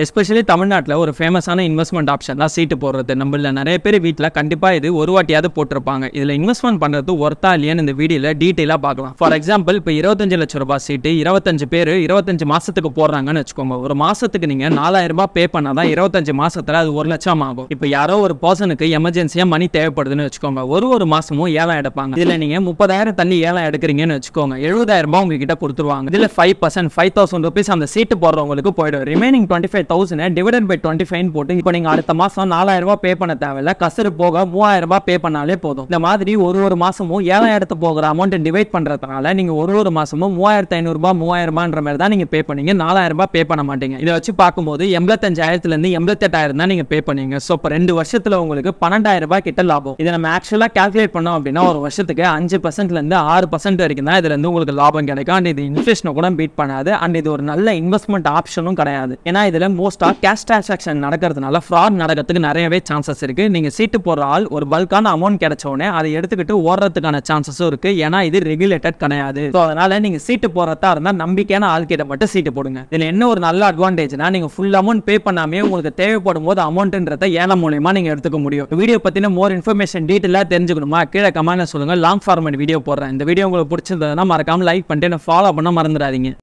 especially தமிழ்நாட்டில் ஒரு ஃபேமஸான இன்வெஸ்ட்மெண்ட் ஆப்ஷன் தான் சீட்டு போடுறது நம்மள நிறைய பேர் வீட்டில் கண்டிப்பாக இது ஒரு வாட்டியாவது போட்டிருப்பாங்க இதில் இன்வெஸ்ட்மெண்ட் பண்ணுறது ஒர்த்தா இல்லையான்னு இந்த வீடியோவில் டீட்டெயிலாக பார்க்கலாம் ஃபார் எக்ஸாம்பிள் இப்போ இருபத்தஞ்சு லட்ச ரூபாய் சீட்டு இருபத்தஞ்சு பேர் இருபத்தஞ்சு மாசத்துக்கு போடுறாங்கன்னு வச்சுக்கோங்க ஒரு மாசத்துக்கு நீங்கள் நாலாயிரம் ரூபாய் பே பண்ணால் தான் இருபத்தஞ்சு மாசத்துல அது ஒரு லட்சம் ஆகும் இப்போ யாரோ ஒரு பர்சனுக்கு எமர்ஜென்சியாக மணி தேவைப்படுதுன்னு வச்சுக்கோங்க ஒரு ஒரு மாசமும் ஏழாயிரம் எடுப்பாங்க இதில் நீங்கள் முப்பதாயிரம் தள்ளி ஏழாயிரம் எடுக்கிறீங்கன்னு வச்சுக்கோங்க எழுபதாயிரம் ரூபாய் உங்ககிட்ட கொடுத்துருவாங்க இதில் five percent five thousand rupees அந்த சீட்டு போடுறவங்களுக்கு போயிடும் remaining twenty five thousand divided by twenty five போட்டு இப்போ நீங்கள் அடுத்த மாதம் நாலாயிரம் ரூபாய் பே பண்ண தேவையில்ல கசரு போக மூவாயிரம் ரூபாய் பே பண்ணாலே போதும் இந்த மாதிரி ஒரு ஒரு மாசமும் ஏழாயிரத்து போகிற அமௌண்ட் டிவைட் பண்ணுறதுனால நீங்கள் ஒரு ஒரு மாசமும் மூவாயிரத்து ஐநூறுபா மூவாயிரரூபான்ற மாதிரி தான் நீங்கள் பே பண்ணீங்க நாலாயிரம் ரூபாய் பே பண்ண மாட்டீங்க இதை வச்சு பார்க்கும்போது எண்பத்தஞ்சாயிரத்துலேருந்து எண்பத்தெட்டாயிரம் தான் நீங்கள் பே பண்ணீங்க ஸோ இப்போ ரெண்டு வருஷத்தில் உங்களுக்கு பன்னெண்டாயிரம் ரூபாய் கிட்ட லாபம் இதை நம்ம ஆக்சுவலாக கால்குலேட் பண்ணோம் அப்படின்னா ஒரு வருஷத்துக்கு அஞ்சு பர்சன்ட்லேருந்து ஆறு பர்சன்ட் வரைக்கும் தான் இதுலேருந்து உங்களுக்கு லாபம் கிடைக்கும் அண்ட் இது இன்ஃபிளேஷனை கூட பீட் பண்ணாது அண்ட் இது ஒரு நல்ல இன்வெஸ்ட்மெண்ட் ஆப்ஷனும் கிடையாது ஏன்னா இதில் மோஸ்ட்டாக கேஷ் டிரான்சாக்ஷன் நடக்கிறதுனால ஃப்ராட் நடக்கிறதுக்கு நிறையவே சான்சஸ் இருக்கு நீங்கள் சீட்டு போடுற ஆள் ஒரு பல்கான அமௌண்ட் கிடைச்ச உடனே அதை எடுத்துக்கிட்டு ஓடுறதுக்கான சான்சஸும் இருக்கு ஏன்னா இது ரெகுலேட்டட் கிடையாது ஸோ அதனால நீங்கள் சீட்டு போடுறதா இருந்தால் நம்பிக்கையான ஆள்கிட்ட மட்டும் சீட்டு போடுங்க இதில் என்ன ஒரு நல்ல அட்வான்டேஜ்னா நீங்கள் ஃபுல் அமௌண்ட் பே பண்ணாமே உங்களுக்கு தேவைப்படும் போது அமௌண்ட்ன்றத ஏலம் மூலியமா நீங்கள் எடுத்துக்க முடியும் வீடியோ பற்றின மோர் இன்ஃபர்மேஷன் டீட்டெயிலாக தெரிஞ்சுக்கணுமா கீழே கமெண்ட்ல சொல்லுங்க லாங் ஃபார்மேட் வீடியோ போடுறேன் இந்த வீடியோ உங்களுக்கு பிடிச்சிருந்ததுன்னா மறக்காம லைக் பண்ணிட்டு ஃபாலோ பண்ண மறந்துடாதீங்க